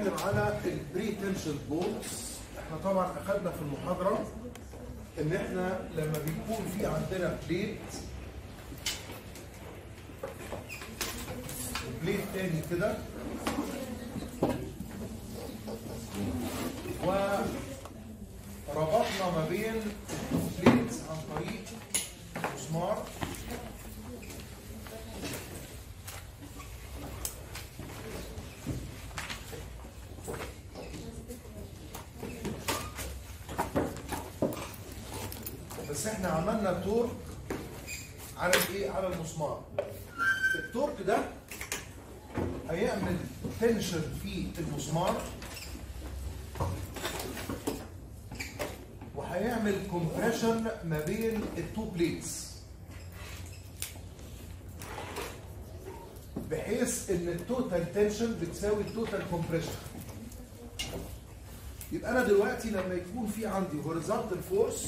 هنتكلم على البري تنشن بولز احنا طبعا اخذنا في المحاضره ان احنا لما بيكون في عندنا بليت بليت تاني كده وربطنا ما بين البليت عن طريق مسمار بس احنا عملنا تورك على الايه على المسمار التورك ده هيعمل تنشن في المسمار وهيعمل كومبريشن ما بين التو بليتس بحيث ان التوتال تنشن بتساوي التوتال كومبريشن يبقى انا دلوقتي لما يكون في عندي هوريزونتال فورس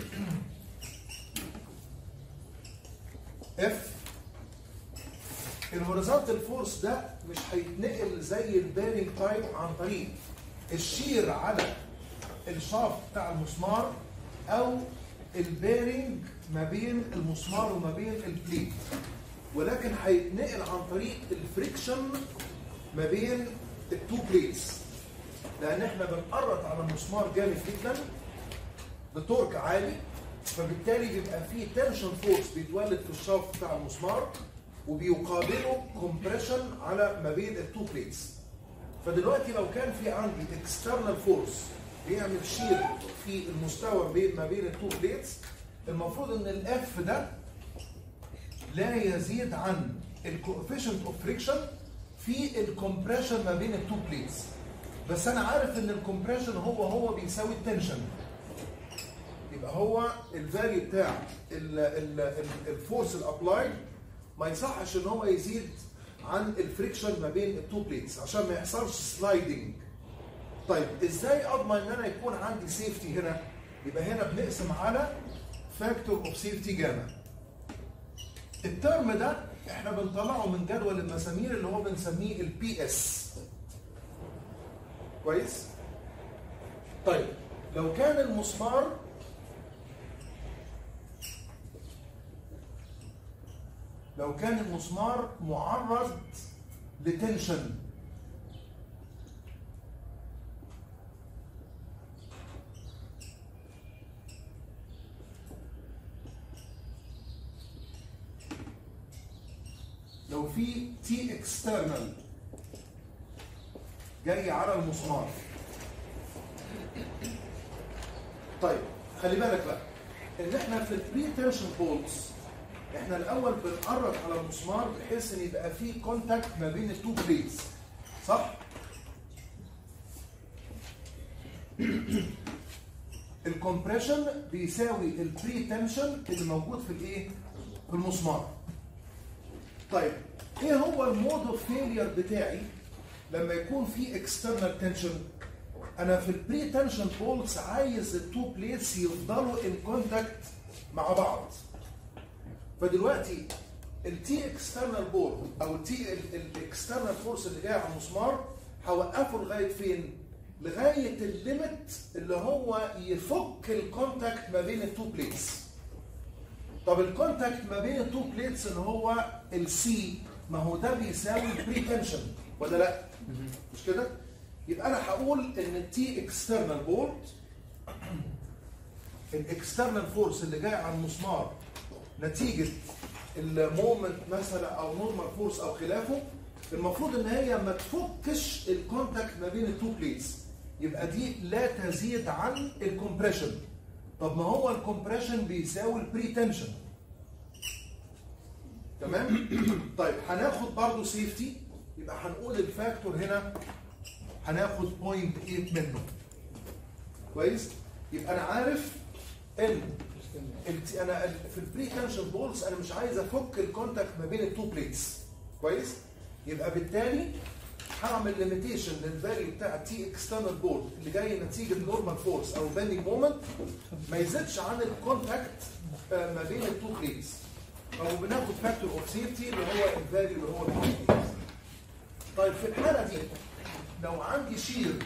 اف الهوريزونتال فورس ده مش هيتنقل زي البيرنج تايب عن طريق الشير على الشافت بتاع المسمار او البيرنج ما بين المسمار وما بين البليت ولكن هيتنقل عن طريق الفريكشن ما بين التو بليتس لان احنا بنقرط على المسمار جامد جدا بتورك عالي فبالتالي بيبقى فيه تنشن فورس بيتولد في الشافت بتاع المسمار وبيقابله كومبريشن على ما بين التو بليتس فدلوقتي لو كان في عندي اكسترنال فورس بيعمل شير في المستوى بين ما بين التو بليتس المفروض ان الاف ده لا يزيد عن الكوفيشنت اوف فريكشن في الكومبريشن ما بين التو بليتس بس انا عارف ان الكومبريشن هو هو بيساوي التنشن يبقى هو الفاليو بتاع الفورس الابلايد ما يصحش ان هو يزيد عن الفريكشن ما بين التو بليتس عشان ما يحصلش سلايدنج طيب ازاي اضمن ان انا يكون عندي سيفتي هنا يبقى هنا بنقسم على فاكتور اوف سيفتي جاما الترم ده احنا بنطلعه من جدول المسامير اللي هو بنسميه البي اس كويس طيب لو كان المسمار لو كان المسمار معرض لتنشن لو في تي اكسترنال جاي على المسمار طيب خلي بالك بقى ان احنا في البري تنشن بولز احنا الاول بنقرب على المسمار بحيث ان يبقى في كونتاكت ما بين التو بليتس صح الكومبريشن بيساوي البري تنشن اللي موجود في الايه في المسمار طيب ايه هو المود اوف فيلير بتاعي لما يكون في اكسترنال تنشن انا في البري تنشن بولز عايز التو بليتس يفضلوا ان كونتاكت مع بعض فدلوقتي التي اكسترنال بول او التي الاكسترنال فورس اللي جاي على المسمار هوقفه لغايه فين؟ لغايه الليمت اللي هو يفك الكونتاكت ما بين التو بليتس. طب الكونتاكت ما بين التو بليتس اللي هو السي ما هو ده بيساوي البري تنشن ولا لا؟ مش كده؟ يبقى انا هقول ان التي اكسترنال بولت الاكسترنال فورس اللي جاي على المسمار نتيجه المومنت مثلا او نورمال فورس او خلافه المفروض ان هي ما تفكش الكونتاكت ما بين التو بليتس يبقى دي لا تزيد عن الكومبريشن طب ما هو الكومبريشن بيساوي البري تنشن تمام طيب هناخد برضه سيفتي يبقى هنقول الفاكتور هنا هناخد 0.8 منه كويس يبقى انا عارف ان انا في البري تنشن بولز انا مش عايز افك الكونتاكت ما بين التو بليتس كويس يبقى بالتالي هعمل ليميتيشن للفاليو بتاع تي اكسترنال بول اللي جاي نتيجه نورمال فورس او بيندنج مومنت ما يزيدش عن الكونتاكت ما بين التو بليتس او بناخد فاكتور اوف سيفتي اللي هو الفاليو اللي هو البليتس طيب في الحاله دي لو عندي شير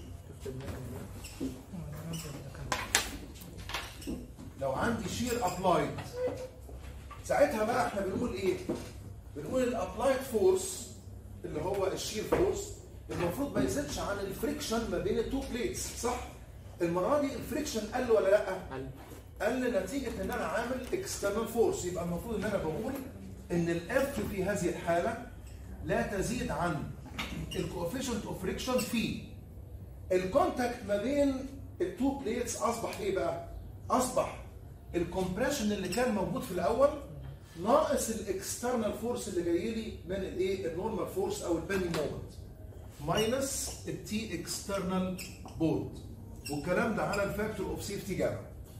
لو عندي شير ابلايد ساعتها بقى احنا بنقول ايه بنقول الابلايد فورس اللي هو الشير فورس المفروض ما يزيدش عن الفريكشن ما بين التو بليتس صح المره دي الفريكشن قل ولا لا قل نتيجه ان انا عامل اكسترنال فورس يبقى المفروض ان انا بقول ان الاف في هذه الحاله لا تزيد عن الكوفيشنت اوف فريكشن في الكونتاكت ما بين التو بليتس اصبح ايه بقى اصبح الكومبريشن اللي كان موجود في الاول ناقص الاكسترنال فورس اللي جاي لي من الايه النورمال فورس او البندنج مومنت ماينس التي اكسترنال بولد والكلام ده على الفاكتور اوف سيفتي جاما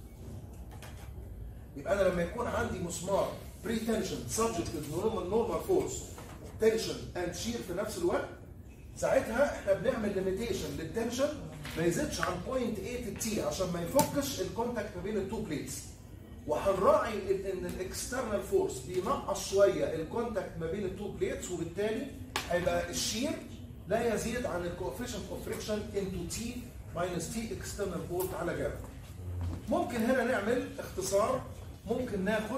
يبقى انا لما يكون عندي مسمار بري تنشن سبجكت للنورمال نورمال فورس تنشن اند شير في نفس الوقت ساعتها احنا بنعمل ليميتيشن للتنشن ما يزيدش عن 0.8 تي عشان ما يفكش الكونتاكت ما بين التو بليتس وهنراعي ان الاكسترنال فورس بينقص شويه الكونتاكت ما بين التو بليتس وبالتالي هيبقى الشير لا يزيد عن الكوفيشنت اوف فريكشن انتو تي ماينس تي اكسترنال بولت على جاما ممكن هنا نعمل اختصار ممكن ناخد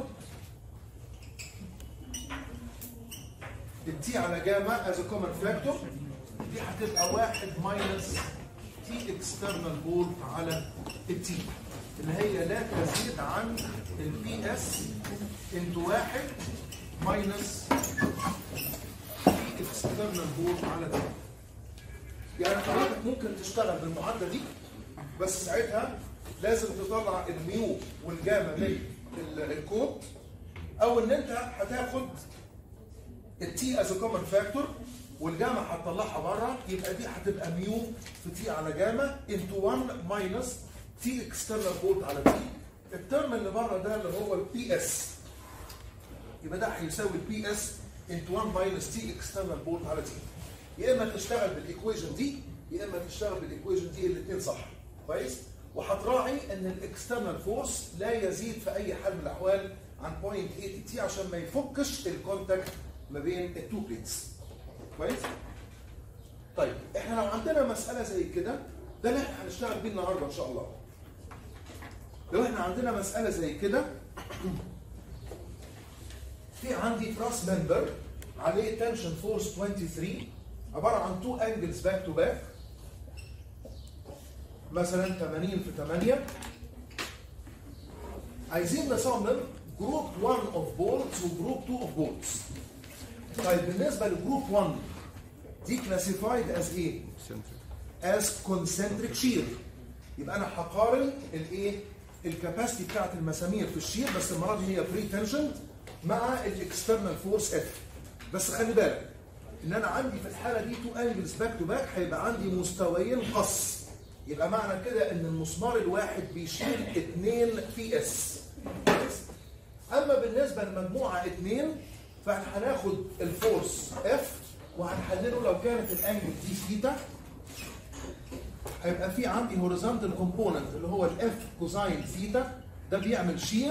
التي على جاما از كومن فاكتور دي هتبقى واحد ماينس تي اكسترنال بولت على التي اللي هي لا تزيد عن البي اس انتو واحد ماينس تي اكسترنال بولت على تي يعني حضرتك ممكن تشتغل بالمعادله دي بس ساعتها لازم تطلع الميو والجاما من الكود او ان انت هتاخد التي از كومن فاكتور والجاما هتطلعها بره يبقى دي هتبقى ميو في تي على جاما انتو 1 ماينس تي اكسترنال بولت على تي الترم اللي بره ده اللي هو البي اس يبقى ده هيساوي البي اس انتو 1 ماينس تي اكسترنال بولت على تي يا اما تشتغل بالايكويشن دي يا اما تشتغل بالايكويشن دي الاثنين صح كويس وهتراعي ان الاكسترنال فورس لا يزيد في اي حال من الاحوال عن 0.8 تي عشان ما يفكش الكونتاكت ما بين التو بليتس كويس طيب احنا لو عندنا مساله زي كده ده اللي احنا هنشتغل بيه النهارده ان شاء الله لو احنا عندنا مساله زي كده في عندي تراس ممبر عليه تنشن فورس 23 عباره عن تو انجلز باك تو باك مثلا 80 في 8 عايزين نصمم جروب 1 اوف بولتس وجروب 2 اوف بولتس طيب بالنسبه لجروب 1 دي كلاسيفايد از ايه؟ از كونسنتريك شير يبقى انا هقارن الايه؟ الكاباسيتي بتاعت المسامير في الشير بس المره دي هي بري تنشن مع الاكسترنال فورس اف بس خلي بالك ان انا عندي في الحاله دي تو انجلز باك تو باك هيبقى عندي مستويين قص يبقى معنى كده ان المسمار الواحد بيشيل 2 بي اس اما بالنسبه لمجموعه 2 فاحنا هناخد الفورس اف وهنحلله لو كانت الانجل دي ثيتا هيبقى في عندي هوريزونتال كومبوننت اللي هو الاف كوزاين ثيتا ده بيعمل شير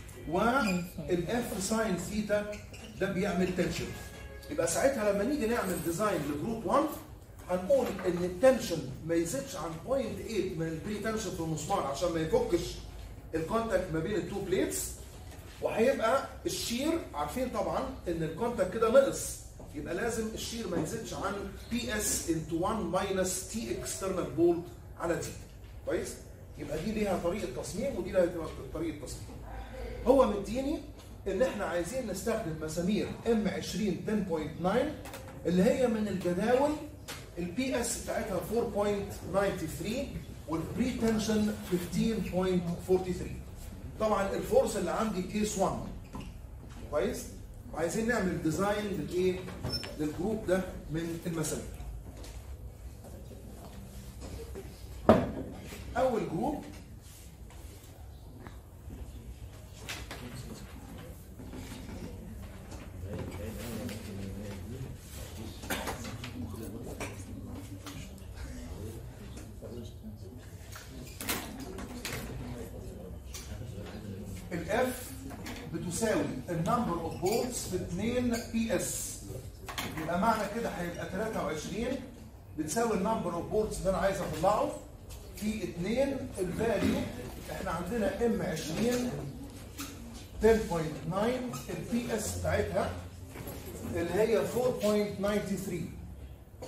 والاف ساين ثيتا ده بيعمل تنشن يبقى ساعتها لما نيجي نعمل ديزاين لجروب 1 هنقول ان التنشن ما يزيدش عن 0.8 من البري تنشن في المسمار عشان ما يفكش الكونتاكت ما بين التو بليتس وهيبقى الشير عارفين طبعا ان الكونتاكت كده نقص يبقى لازم الشير ما يزيدش عن بي اس انتو 1 ماينس تي اكسترنال بولت على تي كويس يبقى دي ليها طريقه تصميم ودي ليها طريقه تصميم هو مديني ان احنا عايزين نستخدم مسامير ام 20 10.9 اللي هي من الجداول البي اس بتاعتها 4.93 والبري تنشن 15.43 طبعا الفورس اللي عندي كيس 1 كويس وعايزين نعمل ديزاين للايه للجروب ده من المسامير اول جروب الاف بتساوي النمبر اوف بولتس في 2 بي اس يبقى معنى كده هيبقى 23 بتساوي النمبر اوف بولتس اللي انا عايز اطلعه في 2 الفاليو احنا عندنا ام 20 10.9 البي اس بتاعتها اللي هي 4.93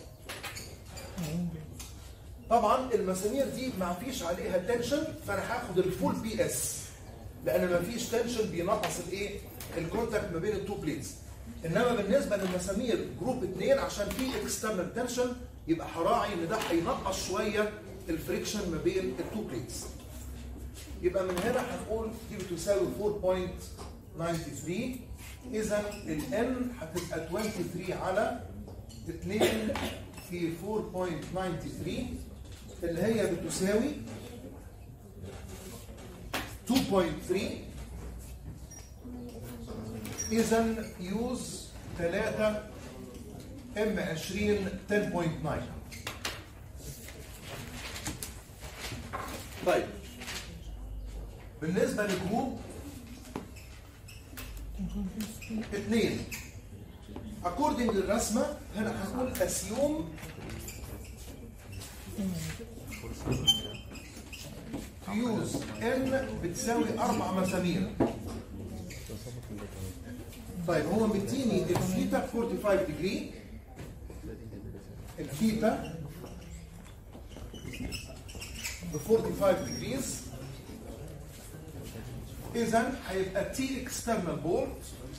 طبعا المسامير دي ما فيش عليها تنشن فانا هاخد الفول بي اس لان ما فيش تنشن بينقص الايه الكونتاكت ما بين التو بليتس انما بالنسبه للمسامير جروب 2 عشان في اكسترنال تنشن يبقى هراعي ان ده هينقص شويه الفريكشن ما بين التو بليتس يبقى من هنا هنقول دي بتساوي 4.93 اذا الان هتبقى 23 على 2 في 4.93 اللي هي بتساوي 2.3 اذا يوز 3 ام 20 10.9 طيب بالنسبه لجروب اثنين اكوردنج للرسمه هنا هنقول اسيوم فيوز ان بتساوي اربع مسامير طيب هو مديني الثيتا 45 ديجري الثيتا ب 45 ديجريز اذا هيبقى تي اكسترنال بورد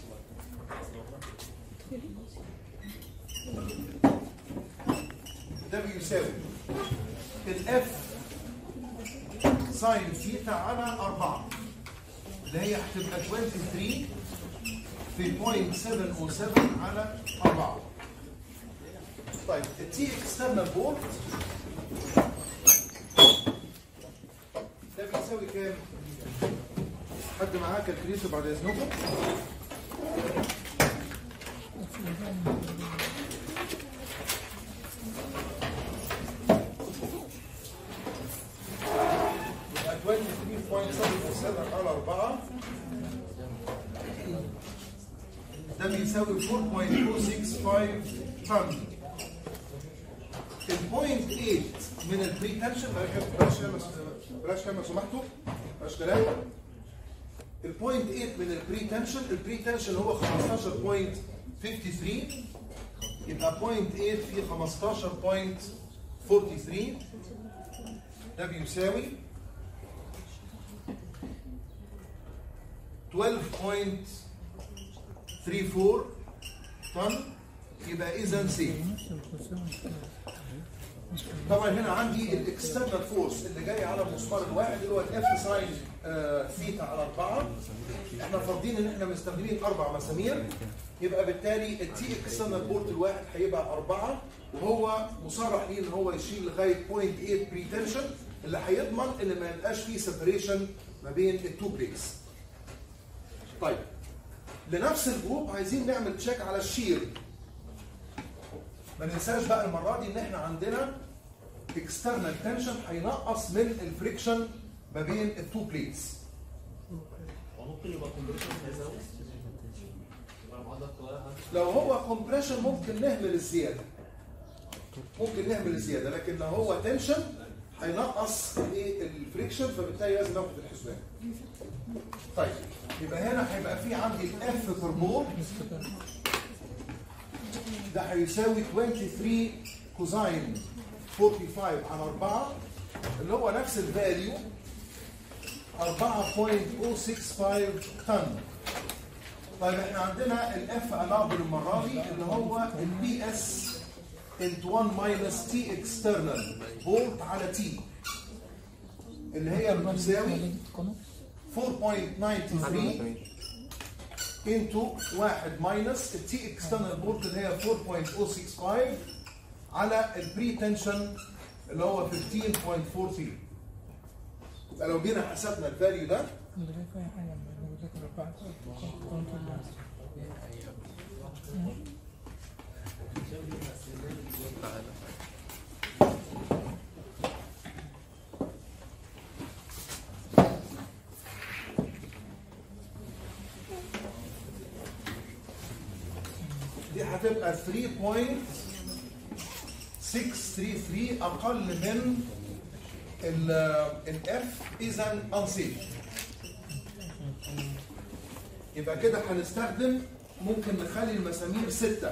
ده بيساوي الاف ساين ثيتا على 4 اللي هي هتبقى 23 في 0.707 على 4 طيب التي اكسترنال بورد ده بيساوي كام؟ حد معاه كالكوليتر بعد اذنكم؟ يبقى 23.77 على 4 ده بيساوي 4.265 طن البوينت 8 من البري تنشن بلاش كلام بلاش كلام لو سمحتوا بلاش كلام البوينت 8 من البري تنشن البري تنشن هو 15.53 يبقى بوينت 8 في 15.43 ده بيساوي 12.34 طن يبقى اذا سيف طبعا هنا عندي الاكسترنال فورس اللي جاي على المسمار الواحد اللي هو الاف ساين ثيتا على 4 احنا فاضيين ان احنا مستخدمين اربع مسامير يبقى بالتالي التي اكسترنال بورت الواحد هيبقى 4 وهو مصرح ليه ان هو يشيل لغايه 0.8 بري تنشن اللي هيضمن ان ما يبقاش فيه سيبريشن ما بين التو بليتس. طيب لنفس الجروب عايزين نعمل تشيك على الشير ما ننساش بقى المره دي ان احنا عندنا اكسترنال تنشن هينقص من الفريكشن ما بين التو بليتس وممكن يبقى كومبريشن هيزود يبقى المعادله الطويله لو هو كومبريشن ممكن نهمل الزياده ممكن نهمل الزياده لكن لو هو تنشن هينقص الايه الفريكشن فبالتالي لازم ناخد الحسبان طيب يبقى هنا هيبقى في عندي الاف بير بول ده هيساوي 23 كوزاين 45 على 4 اللي هو نفس الفاليو 4.065 طن طيب احنا عندنا الاف انابل المره دي اللي هو البي اس into 1 minus t external فولت على t اللي هي بتساوي 4.93 into 1 minus ال t external فولت اللي هي 4.065 على البري تنشن اللي هو 15.40 يبقى لو جينا حسبنا الفاليو ده دي هتبقى 3.7 633 اقل من الاف اذا انسيف يبقى كده هنستخدم ممكن نخلي المسامير ستة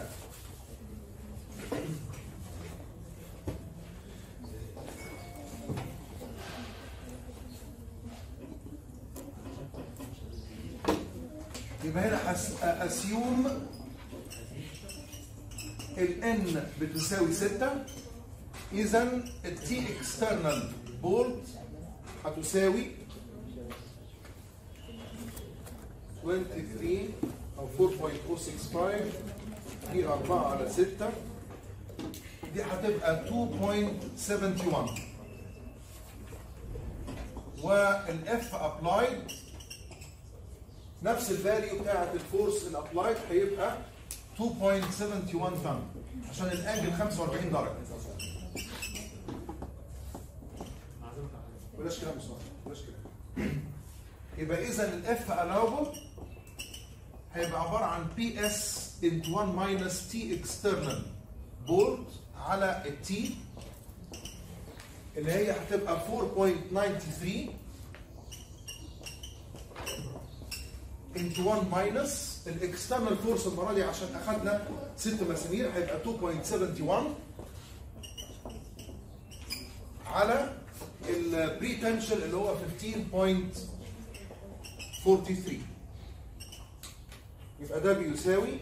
يبقى هنا اسيوم ال n بتساوي 6 اذا ال t external bolt هتساوي 23 او 4.065 دي 4 على 6 دي هتبقى 2.71 والاف ابلايد نفس الفاليو بتاعت الفورس الابلايد هيبقى 2.71 طن عشان الانجل 45 درجه بلاش كده مصطفى بلاش كده يبقى اذا الاف الاوبل هيبقى عباره عن بي اس into 1 minus تي اكسترنال بولت على التي اللي هي هتبقى 4.93 into 1 minus الاكسترنال فورس المره دي عشان اخذنا ست مسامير هيبقى 2.71 على البريتنشال اللي هو 15.43 يبقى ده بيساوي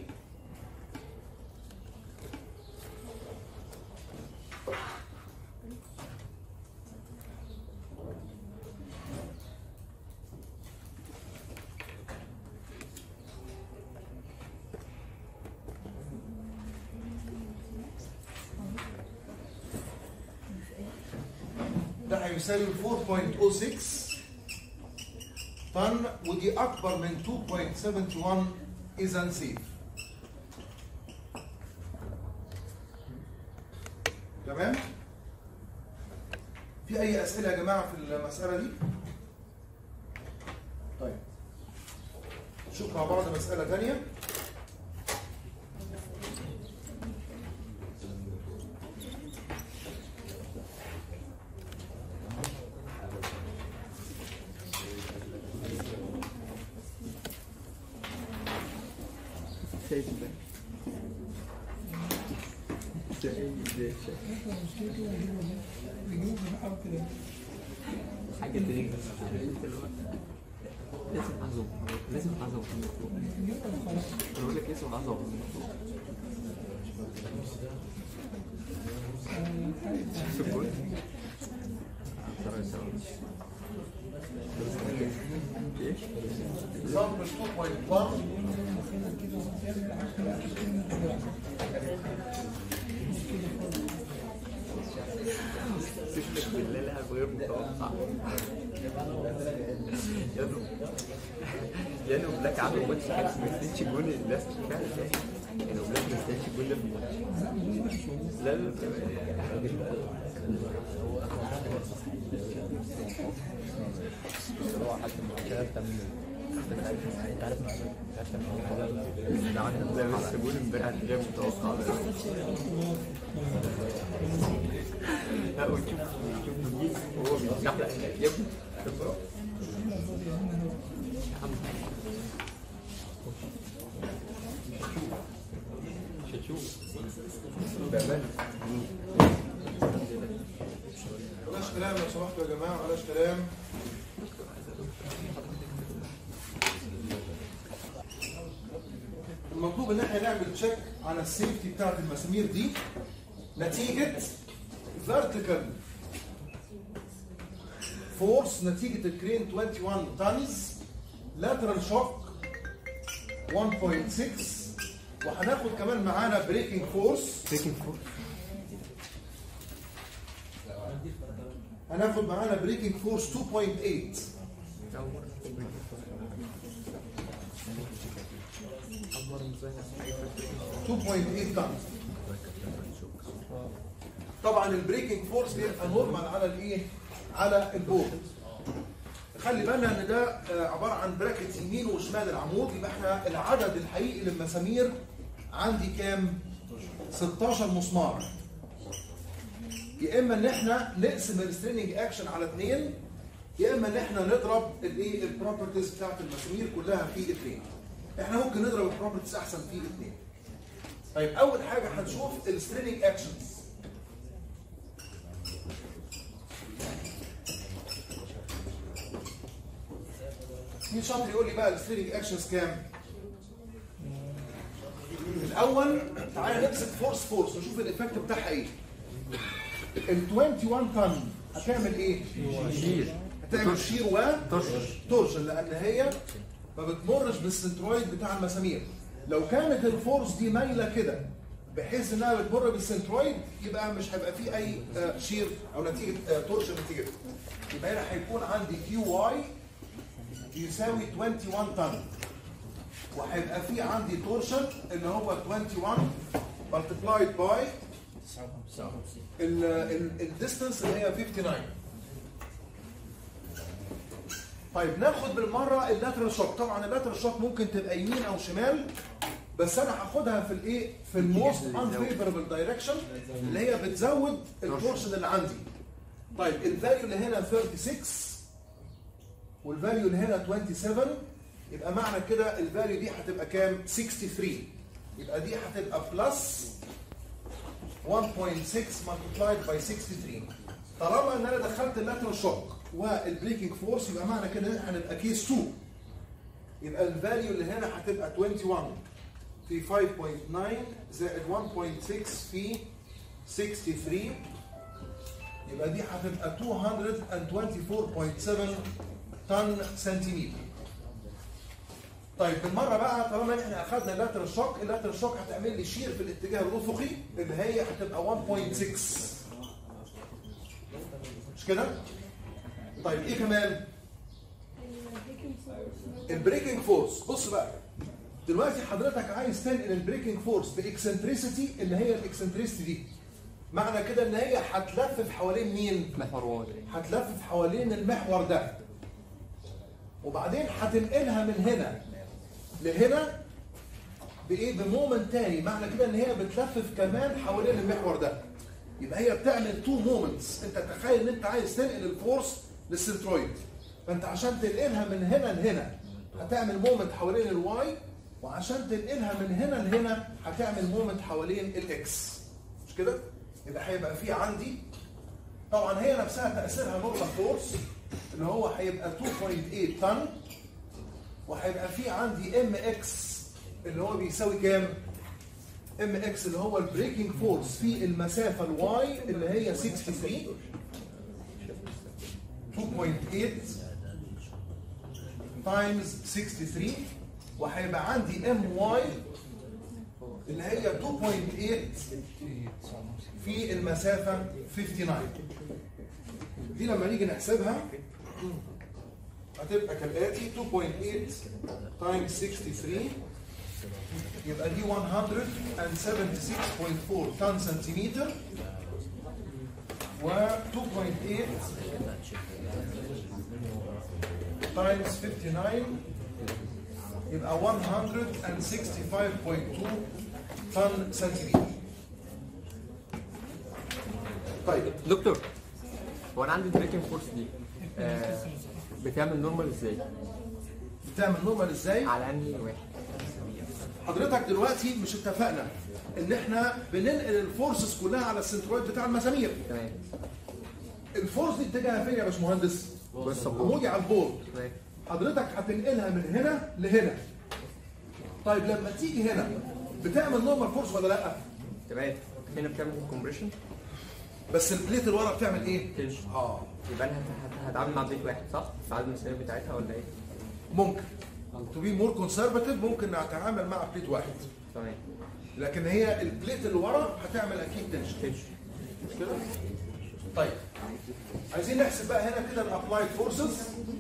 ده هيساوي 4.06 طن ودي اكبر من 2.71 اذا سيف تمام في اي اسئله يا جماعه في المساله دي طيب نشوف مع بعض مساله ثانيه شايف ده شايف ده حاجة تانية لازم عظم لازم عظم انا بقول لك اسم عظم شوف الجول ايه example 2.1 سيبك بالله لعب غير متوقع يا نو يا نو بلاك عمل ماتش خمس ما يستاهلش جون الناس فعلا يا نو بلاك ما يستاهلش جون ده في الماتش لا لا هو حتى المشكلة تم انت عارف لا بس جون امبارح غير متوقع لا وتشوف وتشوف نجيب وهو بيتزحلق يا ابني خبرة يا عم مش هتشوف بأمان بلاش كلام لو سمحتوا يا جماعه بلاش كلام المطلوب ان احنا نعمل تشيك على السيفتي بتاعت المسامير دي نتيجه فيرتيكال فورس نتيجه الكرين 21 تانز لاترال شوك 1.6 وهناخد كمان معانا بريكنج فورس تيكن فور هناخد معانا بريكنج فورس 2.8 أول مرة أول مرة نزاهي عشان أي 2.8 طن طبعا البريكنج فورس بيبقى نورمال على الايه على البورد خلي بالنا ان ده آه، عباره عن براكت يمين وشمال العمود يبقى احنا العدد الحقيقي للمسامير عندي كام 16 مسمار يا اما ان احنا نقسم الستريننج اكشن على اثنين يا اما ان احنا نضرب الايه البروبرتيز بتاعت المسامير كلها في اثنين احنا ممكن نضرب البروبرتيز احسن في اثنين طيب اول حاجه هنشوف الستريننج اكشنز مين شاطر يقول لي بقى الستريننج اكشنز كام؟ الاول تعالى نمسك فورس فورس ونشوف الايفكت بتاعها ايه ال 21 طن هتعمل ايه؟ شير هتعمل شير و ترشش تورشن لان هي ما بتمرش بالسنترويد بتاع المسامير لو كانت الفورس دي مايله كده بحيث انها بتمر بالسنترويد يبقى مش هيبقى في اي آه، شير او نتيجه آه، تورشن نتيجه يبقى هنا هيكون عندي كيو واي يساوي 21 طن وهيبقى في عندي تورشن اللي هو 21 multiplied by الديستنس اللي هي 59 طيب ناخد بالمره اللاترال شوك طبعا اللاترال شوك ممكن تبقى يمين او شمال بس انا هاخدها في الايه في الموست unfavorable دايركشن اللي هي بتزود التورشن اللي عندي طيب الفاليو اللي هنا 36 والفاليو اللي هنا 27 يبقى معنى كده الفاليو دي هتبقى كام 63 يبقى دي هتبقى بلس 1.6 multiplied by 63 طالما ان انا دخلت اللاترال شوك والبريكنج فورس يبقى معنى كده ان احنا هنبقى كيس 2 يبقى الفاليو اللي هنا هتبقى 21 في 5.9 زائد 1.6 في 63 يبقى دي هتبقى 224.7 طن سنتيمتر طيب بالمره بقى طالما احنا اخذنا اللاترال شوك اللاترال شوك هتعمل لي شير في الاتجاه الافقي اللي هي هتبقى 1.6 مش كده؟ طيب ايه كمان؟ البريكنج فورس بص بقى دلوقتي حضرتك عايز تنقل البريكنج فورس باكسنتريسيتي اللي هي الاكسنتريسيتي دي معنى كده ان هي هتلفف حوالين مين؟ محور واي هتلفف حوالين المحور ده وبعدين هتنقلها من هنا لهنا بايه بمومنت تاني معنى كده ان هي بتلفف كمان حوالين المحور ده يبقى هي بتعمل تو مومنتس انت تخيل ان انت عايز تنقل الفورس للسنترويد فانت عشان تنقلها من هنا لهنا هتعمل مومنت حوالين الواي وعشان تنقلها من هنا لهنا هتعمل مومنت حوالين الاكس مش كده يبقى هيبقى في عندي طبعا هي نفسها تاثيرها نقطه فورس اللي هو هيبقى 2.8 طن وهيبقى في عندي ام اكس اللي هو بيساوي كام؟ ام اكس اللي هو البريكنج فورس في المسافه الواي اللي هي 63 2.8 تايمز 63 وهيبقى عندي ام واي اللي هي 2.8 في المسافه 59 دي لما نيجي نحسبها هتبقى كالاتي 2.8 تايمز 63 يبقى دي 176.4 طن سنتيمتر و 2.8 تايمز 59 يبقى 165.2 طن سنتيمتر طيب دكتور هو انا عندي البريكنج فورس دي آه بتعمل نورمال ازاي؟ بتعمل نورمال ازاي؟ على انهي واحد؟ حضرتك دلوقتي مش اتفقنا ان احنا بننقل الفورسز كلها على السنترويد بتاع المسامير تمام الفورس دي اتجاهها فين يا باشمهندس بص عمودي على البورد تمام حضرتك هتنقلها من هنا لهنا طيب لما تيجي هنا بتعمل نورمال فورس ولا لا تمام هنا بتعمل كومبريشن بس البليت اللي ورا بتعمل ايه تنشن اه يبقى انا هت- هت- هتعامل مع بيت واحد صح؟ في عدد المسامير بتاعتها ولا ايه؟ ممكن تو بي مور كونسرفاتيف ممكن نتعامل مع بليت واحد تمام لكن هي البليت اللي ورا هتعمل اكيد تنشن تنشن مش كده؟ طيب عايزين نحسب بقى هنا كده الابلايد فورسز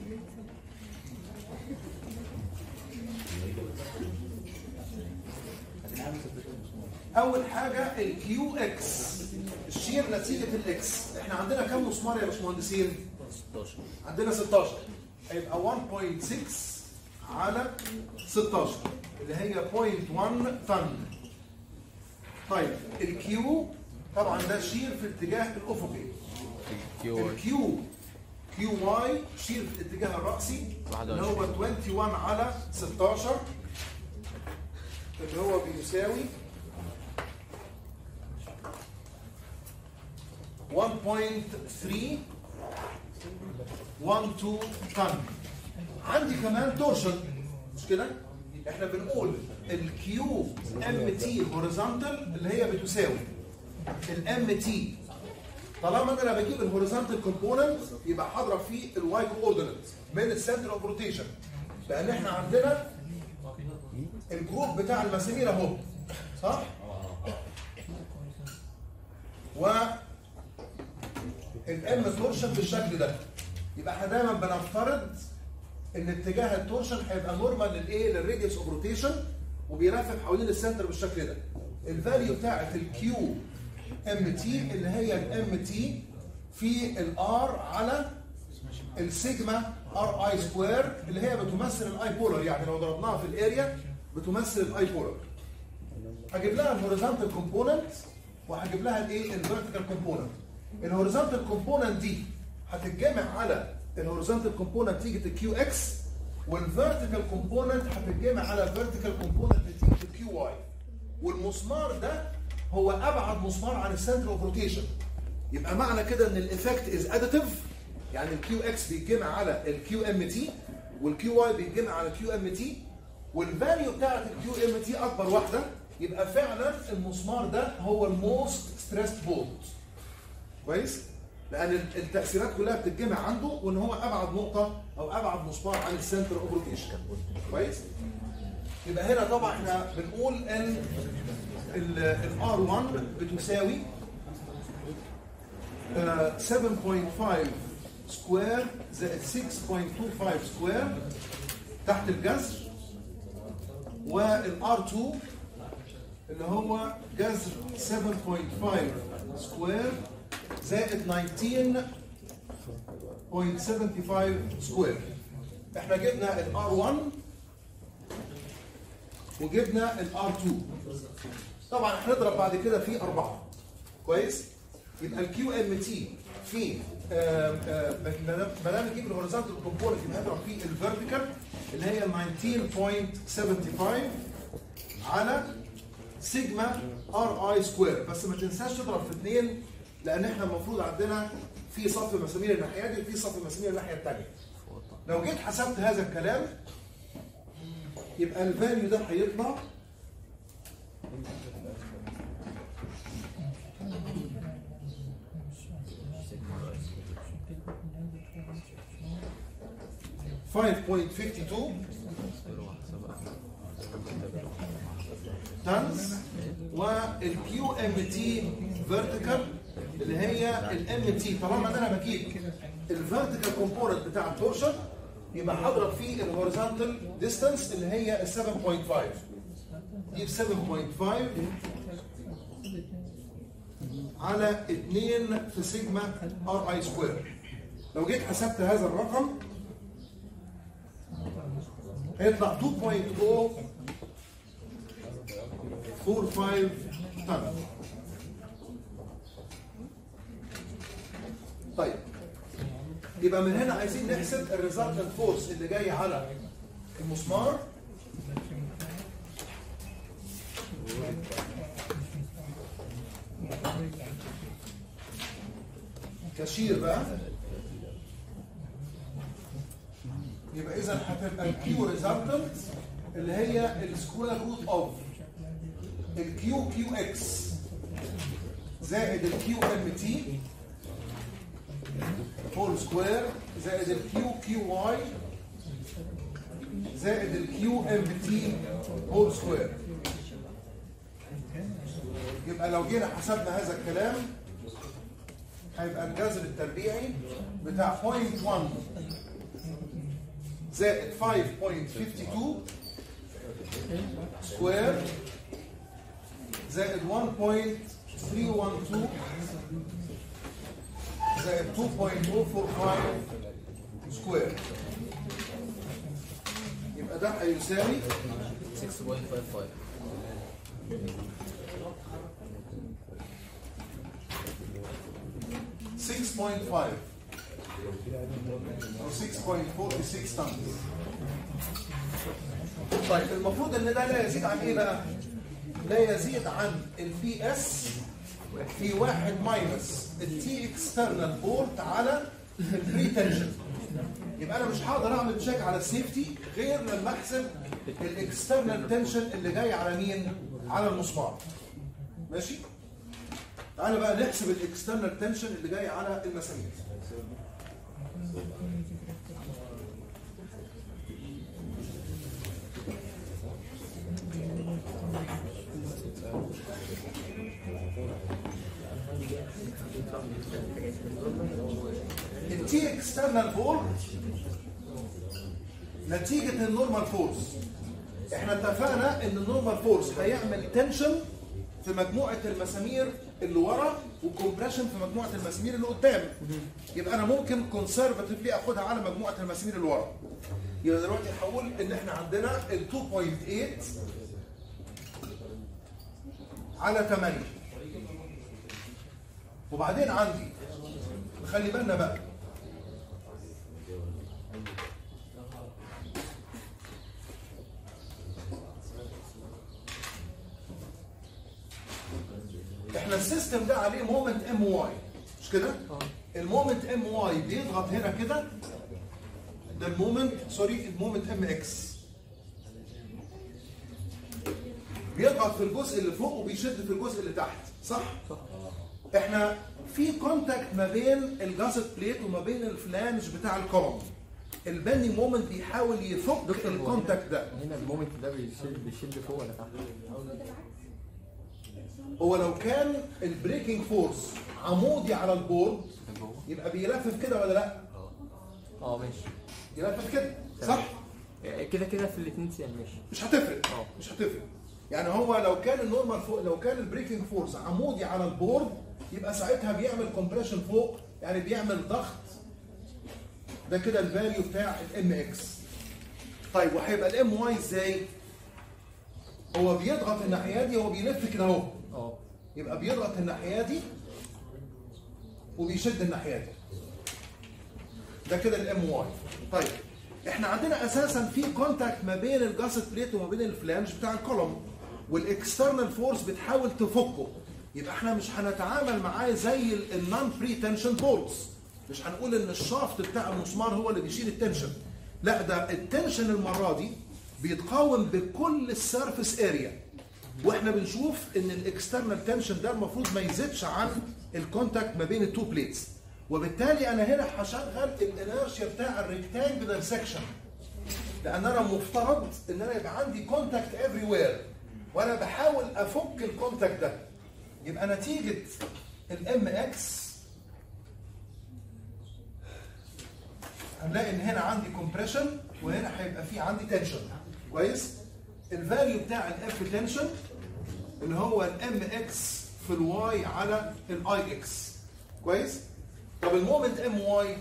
اول حاجه الكيو اكس الشير نتيجه الاكس احنا عندنا كم مسمار يا باشمهندسين 16 عندنا 16 هيبقى 1.6 على 16 اللي هي 0.1 طن طيب الكيو طبعا ده شير في الاتجاه الافقي كيو الكيو كيو واي شير في الاتجاه الرأسي اللي هو 21 على 16 اللي هو بيساوي 1.3 12 طن عندي كمان تورشن مش كده؟ احنا بنقول الكيو ام تي هوريزونتال اللي هي بتساوي الام تي طالما انا لما بجيب الهوريزونتال كومبوننت يبقى هضرب فيه الواي كوردينيت من السنتر اوف روتيشن لان احنا عندنا الجروب بتاع المسامير اهو صح؟ و الام تورشن بالشكل ده يبقى احنا دايما بنفترض ان اتجاه التورشن هيبقى نورمال للايه؟ للراديوس اوف روتيشن وبيلفف حوالين السنتر بالشكل ده. الفاليو بتاعت الكيو ام تي اللي هي الام تي في الار على السيجما ار اي سكوير اللي هي بتمثل الاي بولر يعني لو ضربناها في الاريا بتمثل الاي بولر. هجيب لها الهوريزونتال كومبوننت وهجيب لها الايه؟ الفيرتيكال كومبوننت. الهوريزونتال كومبوننت دي هتتجمع على الهوريزونتال كومبوننت نتيجه الكيو اكس والفيرتيكال كومبوننت هتتجمع على الفيرتيكال كومبوننت نتيجه الكيو واي والمسمار ده هو ابعد مسمار عن السنتر اوف روتيشن يبقى معنى كده ان الايفكت از اديتيف يعني الكيو اكس بيتجمع على الكيو ام تي والكيو واي بيتجمع على الكيو ام تي والفاليو بتاعت الكيو ام تي اكبر واحده يبقى فعلا المسمار ده هو الموست ستريسد بولت كويس لان التاثيرات كلها بتتجمع عنده وان هو ابعد نقطه او ابعد مسمار عن السنتر اوف روتيشن كويس يبقى هنا طبعا احنا بنقول ان الار 1 بتساوي آه، 7.5 سكوير زائد 6.25 سكوير تحت الجذر والار 2 اللي هو جذر 7.5 سكوير زائد 19.75 سكوير احنا جبنا الار 1 وجبنا الار 2 طبعا هنضرب بعد كده في أربعة كويس يبقى الكيو ام تي في آم، آم، ما دام نجيب الهوريزونتال كومبوننت يبقى هنضرب في الفيرتيكال اللي هي 19.75 على سيجما ار اي سكوير بس ما تنساش تضرب في اثنين لان احنا المفروض عندنا في صف مسامير الناحيه دي وفي صف مسامير الناحيه الثانيه لو جيت حسبت هذا الكلام يبقى الفاليو ده هيطلع Five point fifty two تنز والكيو ام تي فيرتيكال اللي هي الام تي طالما انا بجيب الفيرتيكال كومبوننت بتاع التورشن يبقى هضرب فيه الهوريزونتال ديستانس اللي هي ال 7.5 دي 7.5 على 2 في سيجما ار اي سكوير لو جيت حسبت هذا الرقم هيطلع 2.0 45 طن طيب يبقى من هنا عايزين نحسب الريزلتنت فورس اللي جاي على المسمار كشير بقى يبقى اذا هتبقى الكيو ريزلتنت اللي هي السكوير روت اوف الكيو كيو اكس زائد الكيو ام تي هول سكوير زائد الكيو كيو واي زائد الكيو ام تي هول سكوير يبقى لو جينا حسبنا هذا الكلام هيبقى الجذر التربيعي بتاع 0.1 زائد 5.52 سكوير زائد 1.312 زائد 2.045 سكوير يبقى ده هيساوي 6.55 6.5 او 6.46 طن طيب المفروض ان ده لا يزيد عن ايه بقى؟ لا يزيد عن البي اس في واحد ماينس التي اكسترنال بورت على البري تنشن يبقى انا مش هقدر اعمل تشيك على السيفتي غير لما احسب الاكسترنال تنشن اللي جاي على مين؟ على المسمار ماشي؟ تعالى بقى نحسب الاكسترنال تنشن اللي جاي على المسامير التي اكسترنال فورس نتيجة النورمال فورس احنا اتفقنا ان النورمال فورس هيعمل تنشن في مجموعة المسامير اللي ورا وكومبريشن في مجموعة المسامير اللي قدام يبقى انا ممكن كونسرفتيفلي اخدها على مجموعة المسامير اللي ورا يبقى دلوقتي هقول ان احنا عندنا ال 2.8 على 8 وبعدين عندي خلي بالنا بقى احنا السيستم ده عليه مومنت ام واي مش كده؟ المومنت ام واي بيضغط هنا كده ده المومنت سوري المومنت ام اكس بيضغط في الجزء اللي فوق وبيشد في الجزء اللي تحت صح؟ صح احنا في كونتاكت ما بين الجازت بليت وما بين الفلانج بتاع الكولوم البني مومنت بيحاول يفك الكونتاكت ده هنا المومنت ده بيشد بيشد فوق ولا تحت؟ هو لو كان البريكنج فورس عمودي على البورد يبقى بيلفف كده ولا لا؟ اه ماشي يلفف كده صح؟ كده كده في الاثنين سيان ماشي مش هتفرق اه. مش هتفرق يعني هو لو كان النورمال فوق لو كان البريكنج فورس عمودي على البورد يبقى ساعتها بيعمل كومبريشن فوق يعني بيعمل ضغط ده كده الفاليو بتاع الام اكس طيب وهيبقى الام واي ازاي؟ هو بيضغط الناحيه دي هو بيلف كده اهو اه يبقى بيضغط الناحيه دي وبيشد الناحيه دي ده كده الام واي طيب احنا عندنا اساسا في كونتاكت ما بين الجاست بليت وما بين الفلانج بتاع الكولوم والاكسترنال فورس بتحاول تفكه يبقى احنا مش هنتعامل معاه زي النون بري تنشن بولز مش هنقول ان الشافت بتاع المسمار هو اللي بيشيل التنشن لا ده التنشن المره دي بيتقاوم بكل السيرفيس اريا واحنا بنشوف ان الاكسترنال تنشن ده المفروض ما يزيدش عن الكونتاكت ما بين التو بليتس وبالتالي انا هنا هشغل الانرشيا بتاع الريكتانجولار سكشن لان انا مفترض ان انا يبقى عندي كونتاكت افري وير وانا بحاول افك الكونتاكت ده يبقى نتيجه الام اكس هنلاقي ان هنا عندي كومبريشن وهنا هيبقى في عندي تنشن كويس الفاليو بتاع الاف تنشن اللي هو الام اكس في الواي على الاي اكس كويس طب المومنت ام واي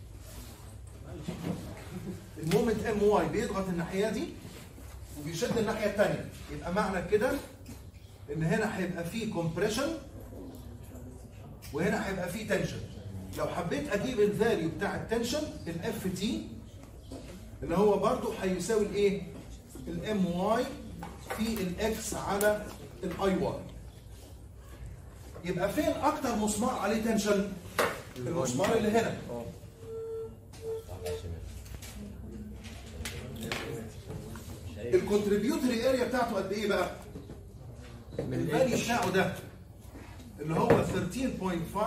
المومنت ام واي بيضغط الناحيه دي وبيشد الناحيه الثانيه يبقى معنى كده ان هنا هيبقى فيه كومبريشن وهنا هيبقى فيه تنشن لو حبيت اجيب الفاليو بتاع التنشن الاف تي اللي هو برضو هيساوي الايه الام واي في الاكس على الاي واي يبقى فين اكتر مسمار عليه تنشن المسمار اللي هنا اه الكونتريبيوتري اريا بتاعته قد ايه بقى من الفاليو الاتش بتاعه ده اللي هو 13.5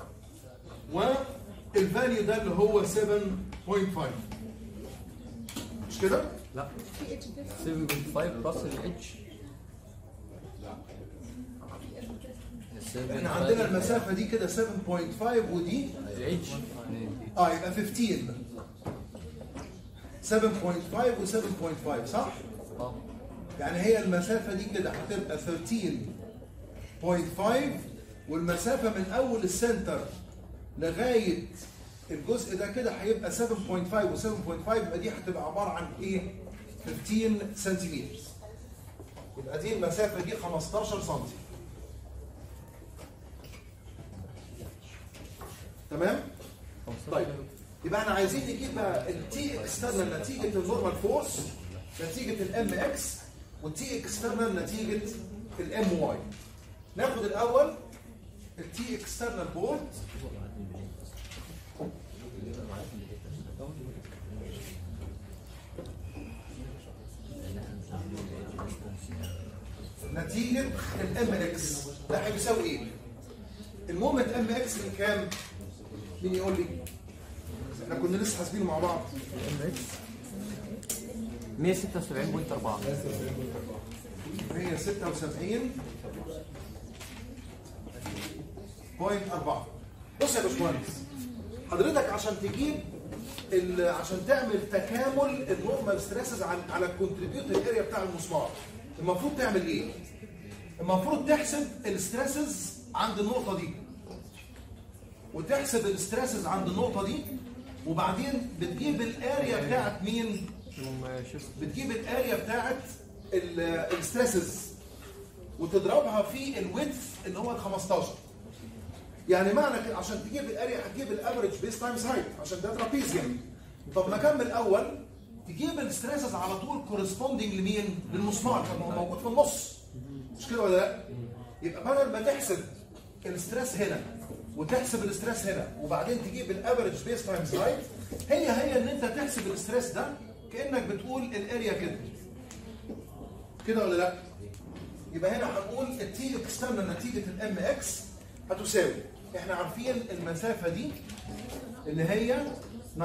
والفاليو ده اللي هو 7.5 مش كده؟ لا 7.5 بلس الاتش احنا عندنا المسافة دي كده 7.5 ودي الاتش اه يبقى 15 7.5 و 7.5 صح؟ اه يعني هي المسافة دي كده هتبقى 13.5 والمسافة من أول السنتر لغاية الجزء ده كده هيبقى 7.5 و 7.5 يبقى دي هتبقى عبارة عن إيه؟ 15 سنتيمتر يبقى دي المسافة دي 15 سنتي تمام طيب يبقى احنا عايزين نجيب بقى التي اكسترنال نتيجه النورمال فورس نتيجه الام اكس والتي اكسترنال نتيجه الام واي ناخد الاول التي اكسترنال بورد نتيجه الام اكس ده هيساوي ايه؟ المومنت ام اكس من كام؟ مين يقول لي؟ احنا كنا لسه حاسبينه مع بعض 176.4 176 بوينت 4 بص يا باشمهندس حضرتك عشان تجيب ال- عشان تعمل تكامل النورمال ستريسز على على الكونتريبيوتور اريا بتاع المسمار المفروض تعمل ايه؟ المفروض تحسب الستريسز عند النقطه دي وتحسب الستريسز عند النقطه دي وبعدين بتجيب الاريا بتاعت مين؟ بتجيب الاريا بتاعت الستريسز وتضربها في الويدث اللي هو ال 15 يعني معنى كده عشان تجيب الاريا هتجيب الافريج بيس تايمز هايت عشان ده ترابيزيوم طب ما كمل اول تجيب الستريسز على طول كورسبوندنج لمين؟ للمسمار طب ما هو موجود في النص مش كده ولا لا؟ يبقى بدل ما تحسب الستريس هنا وتحسب الستريس هنا وبعدين تجيب الافريج بيس تايمز هايت هي هي ان انت تحسب الستريس ده كانك بتقول الاريا كده كده ولا لا؟ يبقى هنا هنقول التي اكسترنال نتيجه الام اكس هتساوي احنا عارفين المسافه دي اللي هي 19.75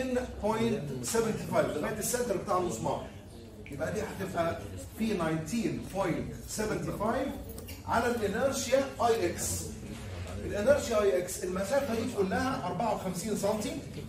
لغايه السنتر بتاع المسمار يبقى دي هتبقى في 19.75 على الانرشيا اي اكس الانرشيا اي اكس المسافه دي كلها 54 سم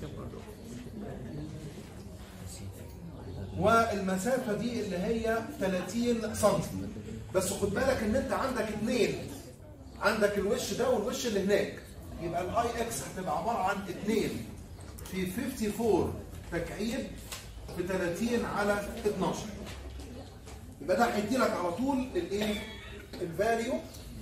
والمسافه دي اللي هي 30 سم بس خد بالك ان انت عندك اثنين عندك الوش ده والوش اللي هناك يبقى الاي اكس هتبقى عباره عن اثنين في 54 تكعيب في 30 على 12 يبقى ده هيدي لك على طول الايه الفاليو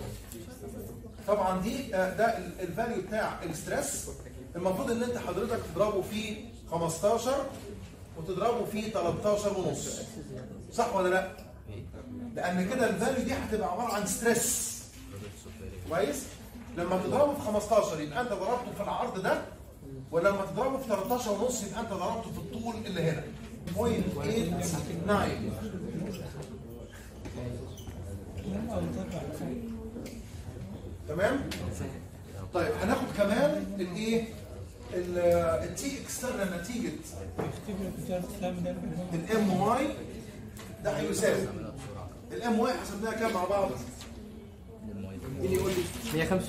طبعا دي آه، ده ال- الفاليو بتاع الستريس المفروض ان انت حضرتك تضربه في 15 وتضربه في 13 ونص صح ولا لا؟ لان كده الفاليو دي هتبقى عباره عن ستريس كويس؟ لما تضربه في 15 يبقى انت ضربته في العرض ده ولما تضربه في 13 ونص يبقى انت ضربته في الطول اللي هنا 0.89 تمام؟ طيب هناخد كمان الايه؟ التي اكسترنال نتيجه الام واي ده هيساوي الام واي حسبناها كام مع بعض؟ مين يقول لي؟ 165.2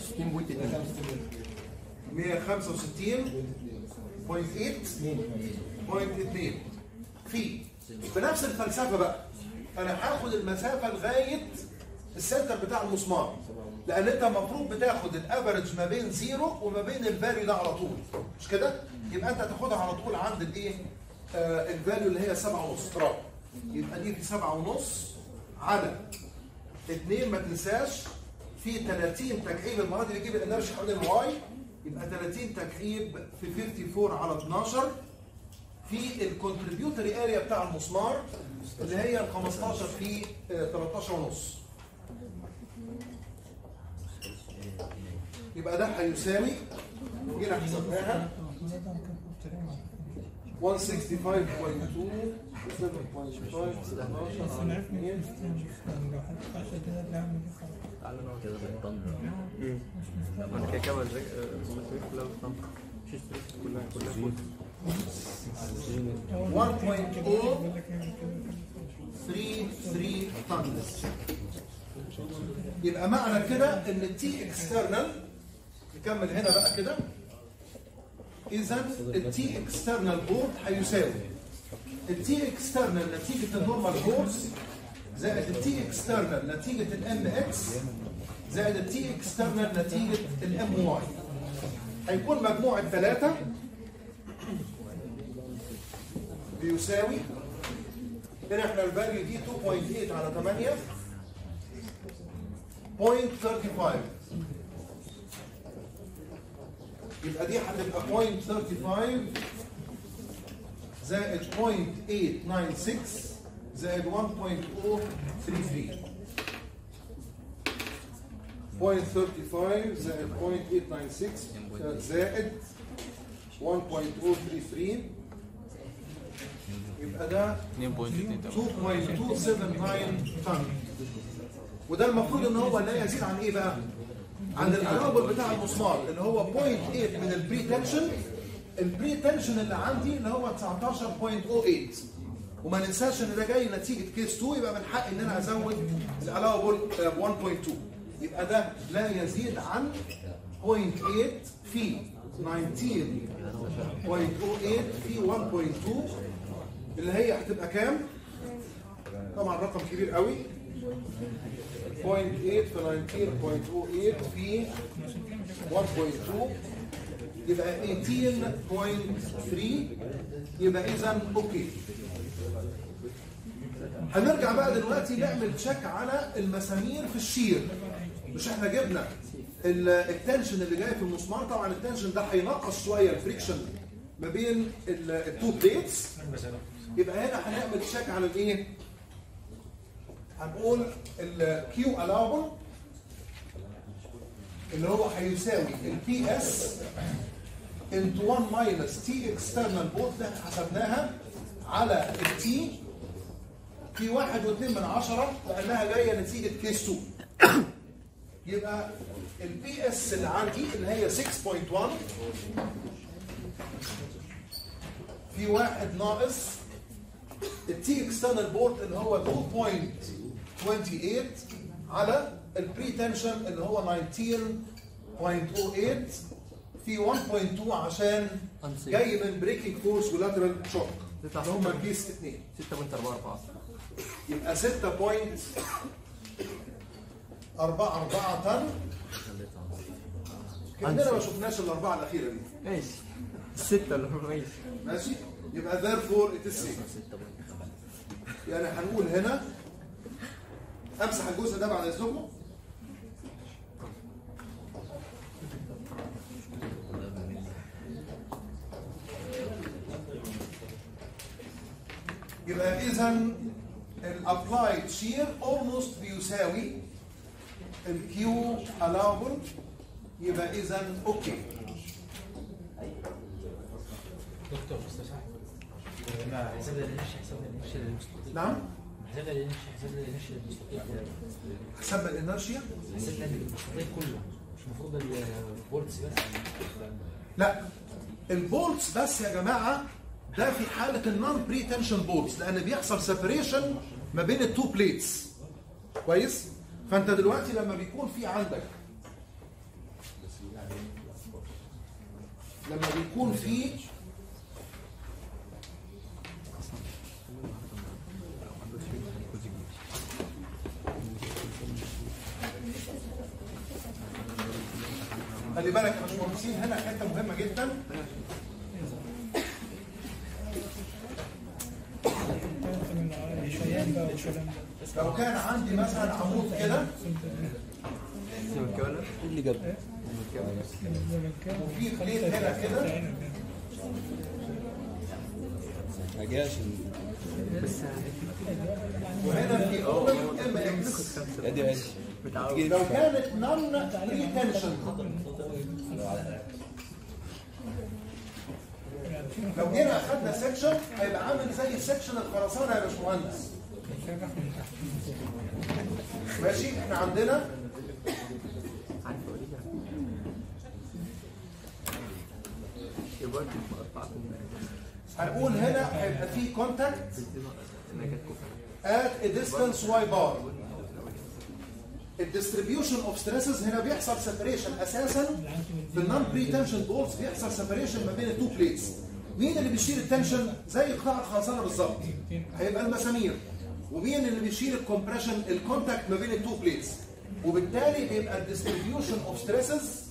165.8 في بنفس الفلسفه بقى انا هاخد المسافه لغايه السنتر بتاع المسمار لان انت المفروض بتاخد الافرج ما بين زيرو وما بين الفاليو ده على طول مش كده؟ يبقى انت تاخدها على طول عند الايه؟ آه الفاليو اللي هي 7 ونص برافو يبقى دي في 7 ونص على اثنين ما تنساش في 30 تكعيب المره دي بيجيب الانرجي حوالين الواي يبقى 30 تكعيب في 54 على 12 في الكونتريبيوتري اريا بتاع المسمار اللي هي ال 15 في آه، 13 ونص يبقى ده هيساوي جينا حسبناها 165.2 كده بيطمن انا كده كده بذاكر المصاريف كلها بتطلع مش ستريس كلها كلها فول 1.033 طن يبقى معنى كده ان التي اكسترنال نكمل هنا بقى كده اذا التي اكسترنال بورد هيساوي التي اكسترنال نتيجه النورمال فورس زائد التي اكسترنال نتيجه الام اكس زائد التي اكسترنال نتيجه الام واي هيكون مجموع الثلاثه بيساوي هنا احنا الفاليو دي 2.8 على 8 0.35 يبقى دي هتبقى 0.35 زائد 0.896 زائد 1.033 0.35 زائد 0.896 زائد 1.033 يبقى ده 2.279 طن وده المفروض ان هو لا يزيد عن ايه بقى؟ عن الانابل بتاع المسمار اللي هو 0.8 من البري تنشن البري تنشن اللي عندي اللي هو 19.08 وما ننساش ان ده جاي نتيجه كيس 2 يبقى من حقي ان انا ازود الالابل 1.2 يبقى ده لا يزيد عن 0.8 في 19.08 في 1.2 اللي هي هتبقى كام؟ طبعا رقم كبير قوي 0.8 في 19.08 في 1.2 يبقى 18.3 يبقى اذا اوكي هنرجع بقى دلوقتي نعمل تشيك على المسامير في الشير مش احنا جبنا ال- التنشن اللي جاي في المسمار طبعا التنشن ده هينقص شويه الفريكشن ما بين ال- التو بليتس يبقى هنا هنعمل تشيك على الايه؟ هنقول الكيو allowable اللي هو هيساوي البي اس into 1 minus t external bolt ده حسبناها على التي في واحد واثنين من عشرة لأنها جاية نتيجة كيس 2 يبقى البي اس اللي عندي اللي هي 6.1 في واحد ناقص التي اكسترنال بورت اللي هو 2.28 على البري تنشن اللي هو 19.08 في 1.2 عشان جاي من بريكنج فورس ولاترال شوك اللي هم الكيس 2 6.44 يبقى 6.44 طن كأننا ما شفناش الأربعة الأخيرة دي ماشي ستة اللي هو ماشي ماشي يبقى therefore it is safe يعني هنقول هنا امسح الجزء ده بعد اذنكم يبقى اذا الابلايد شير اولموست بيساوي الكيو allowable يبقى اذا اوكي دكتور مستشار ما حساب الانش حساب الانش المستقيم نعم حساب الانش حساب الانش المستقيم كله حسب الانرشيا حساب المستقيم كله مش المفروض البورتس بس لا البولتس بس يا جماعه ده في حاله النون بري تنشن بولتس لان بيحصل سيبريشن ما بين التو بليتس كويس فانت دلوقتي لما بيكون في عندك لما بيكون في خلي بالك يا باشمهندسين هنا حته مهمه جدا لو كان عندي مثلا عمود كده المكونة اللي جاب وفي بليت هنا كده ما جاش وهنا في اوبن ام اكس ادي ماشي متعود لو كانت نون بري تنشن لو جينا اخدنا سكشن هيبقى عامل زي سكشن الخرسانه يا باشمهندس ماشي احنا عندنا عارف اوريها يبقى انت مقطعكم هنقول هنا هيبقى في كونتاكت انا جات كفر at a distance y bar الديستريبيوشن اوف ستريسز هنا بيحصل سيبريشن اساسا في النون بري تنشن بولز بيحصل سيبريشن ما بين التو بليتس مين اللي بيشيل التنشن زي قطاع الخرسانه بالظبط هيبقى المسامير ومين اللي بيشيل الكومبريشن الكونتاكت ما بين التو بليتس وبالتالي بيبقى الديستريبيوشن اوف ستريسز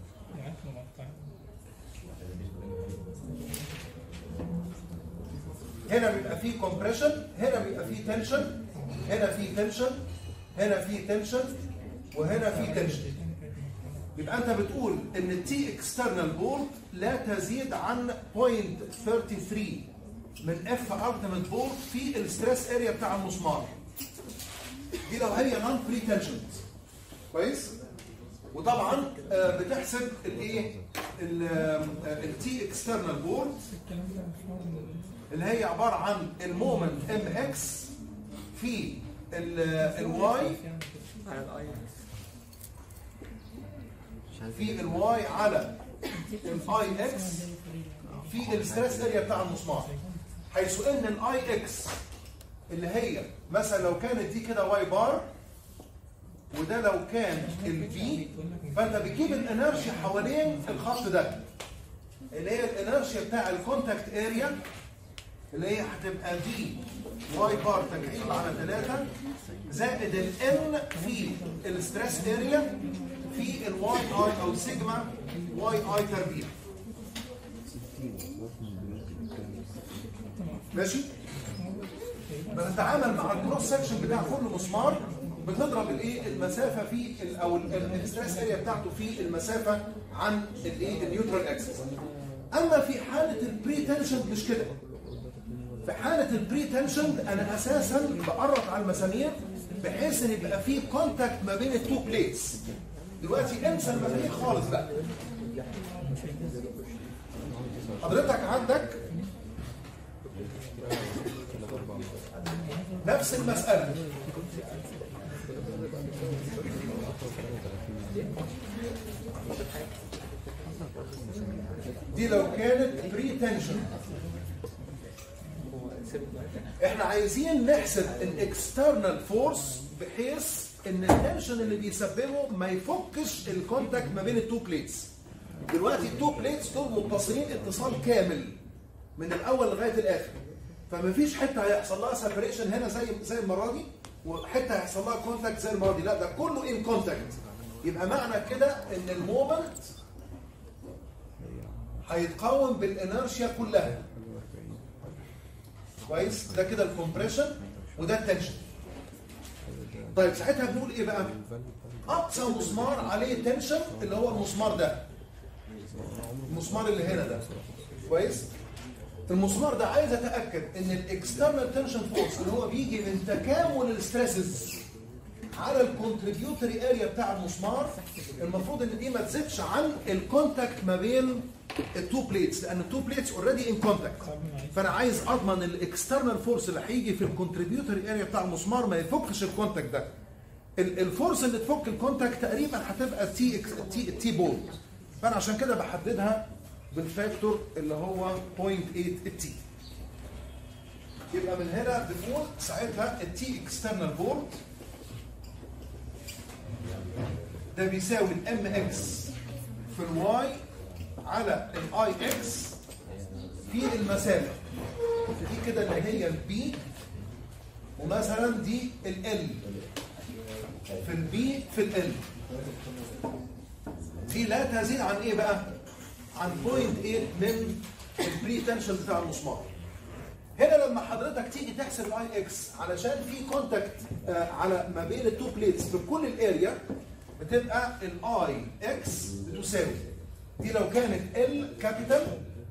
هنا بيبقى فيه كومبريشن هنا بيبقى فيه تنشن هنا فيه تنشن هنا فيه تنشن وهنا فيه تنشن يبقى انت بتقول ان التي اكسترنال بولت لا تزيد عن 0.33 من اف التيميت بولت في الستريس اريا بتاع المسمار دي لو هي نون بري تنشن كويس وطبعا آه، بتحسب الايه التي اكسترنال بولت اللي هي عباره عن المومنت ام اكس في الواي على الاي مش عايز في الواي على الاي اكس في الستريس اريا بتاع المسمار حيث ان الاي اكس اللي هي مثلا لو كانت دي كده واي بار وده لو كان الفي فانت بتجيب الانرشيا حوالين الخط ده اللي هي الانرشيا بتاع الكونتاكت اريا اللي هي هتبقى في واي بار تكعيب على 3 زائد الان في الستريس اريا في الواي اي او سيجما واي اي تربيع ماشي بنتعامل مع الكروس سكشن بتاع كل مسمار بتضرب الايه المسافه في ال- او الستريس اريا بتاعته في المسافه عن الايه النيوترال اكسس اما في حاله البري تنشن مش كده في حاله البري تنشن انا اساسا بقرط على المسامير بحيث ان يبقى في كونتاكت ما بين التو بليتس دلوقتي انسى المسامير خالص بقى حضرتك عندك نفس المسألة دي لو كانت بري تنشن احنا عايزين نحسب الاكسترنال فورس بحيث ان التنشن اللي بيسببه ما يفكش الكونتاكت ما بين التو بليتس دلوقتي التو بليتس دول متصلين اتصال كامل من الاول لغايه الاخر فما فيش حته هيحصل لها سيبريشن هنا زي زي المره دي وحته هيحصل لها كونتاكت زي المره دي لا ده كله ان كونتاكت يبقى معنى كده ان المومنت هيتقاوم بالانرشيا كلها كويس ده كده الكومبريشن وده التنشن طيب ساعتها بنقول ايه بقى اقصى مسمار عليه تنشن اللي هو المسمار ده المسمار اللي هنا ده كويس المسمار ده عايز اتاكد ان الاكسترنال تنشن فورس اللي هو بيجي من تكامل الستريسز على الكونتريبيوتري اريا بتاع المسمار المفروض ان دي ما تزيدش عن الكونتاكت ما بين التو بليتس لان التو بليتس اوريدي ان كونتاكت فانا عايز اضمن الاكسترنال فورس اللي هيجي في الكونتريبيوتري اريا بتاع المسمار ما يفكش الكونتاكت ده ال- الفورس اللي تفك الكونتاكت تقريبا هتبقى تي تي تي بولت فانا عشان كده بحددها بالفاكتور اللي هو 0.8 التي يبقى من هنا بنقول ساعتها التي اكسترنال فولت ده بيساوي الام اكس في الواي على الاي اكس في المسافه دي كده اللي هي البي ومثلا دي ال في البي في ال دي لا تزيد عن ايه بقى؟ عن 0.8 من البري تنشن بتاع المسمار. هنا لما حضرتك تيجي تحسب الاي اكس علشان في كونتاكت آه على ما بين التو بليتس في كل الاريا بتبقى الاي اكس بتساوي دي لو كانت ال كابيتال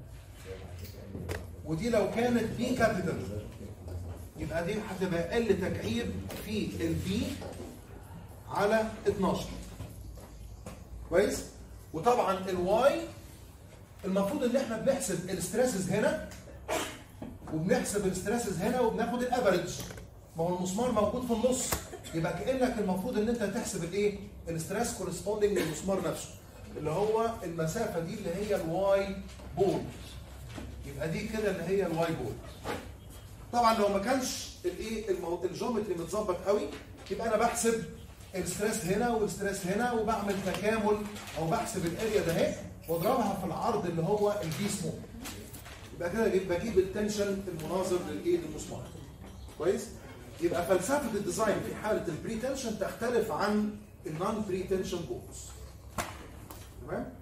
ودي لو كانت بي كابيتال يبقى دي هتبقى ال تكعيب في البي على 12 كويس وطبعا الواي المفروض ان احنا بنحسب الستريسز هنا وبنحسب الستريسز هنا وبناخد الافريج ما هو المسمار موجود في النص يبقى كانك المفروض ان انت تحسب الايه الستريس كورسبوندنج للمسمار نفسه اللي هو المسافه دي اللي هي الواي بول يبقى دي كده اللي هي الواي بول طبعا لو ما كانش الايه المو- الجيومتري متظبط قوي يبقى انا بحسب الستريس هنا والستريس هنا وبعمل تكامل او بحسب الاريا ده اهي واضربها في العرض اللي هو البي سمول يبقى كده بجيب- بجيب التنشن المناظر للايه للمسمار كويس يبقى فلسفه الديزاين في حاله البري تنشن تختلف عن النون بري تنشن بولز تمام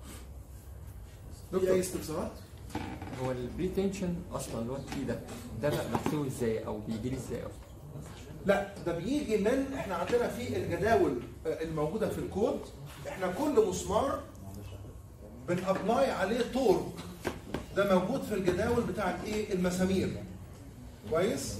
في اي استفسارات هو البري تنشن اصلا اللي هو التي ده ده بقى بحسبه ازاي او بيجي لي ازاي اصلا لا ده بيجي من احنا عندنا في الجداول آه، الموجوده في الكود احنا كل مسمار بنابلاي عليه تورك ده موجود في الجداول بتاع الايه المسامير كويس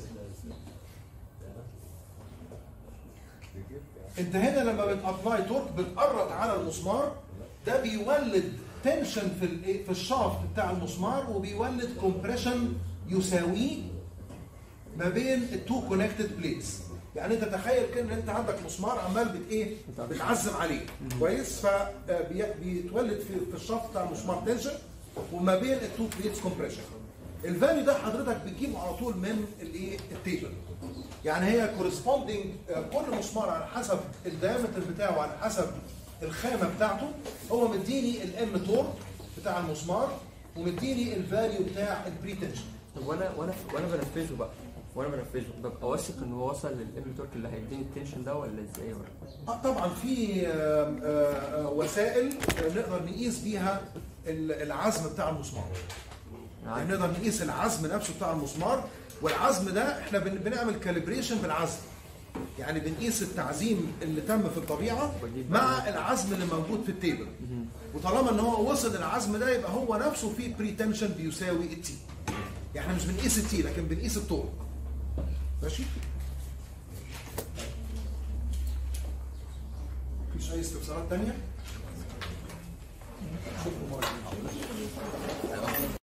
انت هنا لما بتابلاي تورك بتقرط على المسمار ده بيولد تنشن في الايه في الشافت بتاع المسمار وبيولد كومبريشن يساويه ما بين التو كونكتد بليتس يعني انت تخيل كده ان انت عندك مسمار عمال بت ايه بتعزم عليه كويس فبيتولد في في الشافت بتاع المسمار تنشن وما بين التو بليتس كومبريشن الفاليو ده حضرتك بتجيبه على طول من الايه التيبل يعني هي كورسبوندينج كل مسمار على حسب الدايمتر بتاعه على حسب الخامه بتاعته هو مديني الام تورك بتاع المسمار ومديني الفاليو بتاع البريتنشن طب وانا وانا وانا بنفذه بقى وانا بنفذه ببقى واثق ان هو وصل للام تورك اللي هيديني التنشن ده ولا ازاي ولا آه طبعا في آه، آه، آه، وسائل آه، نقدر نقيس بيها ال- العزم بتاع المسمار يعني نقدر نقيس العزم نفسه بتاع المسمار والعزم ده احنا بن- بنعمل كاليبريشن بالعزم يعني بنقيس التعزيم اللي تم في الطبيعه مع العزم اللي موجود في التيبل وطالما ان هو وصل العزم ده يبقى هو نفسه فيه بريتنشن بيساوي التي يعني احنا مش بنقيس التي لكن بنقيس الطرق ماشي مفيش اي استفسارات تانية؟ شكرا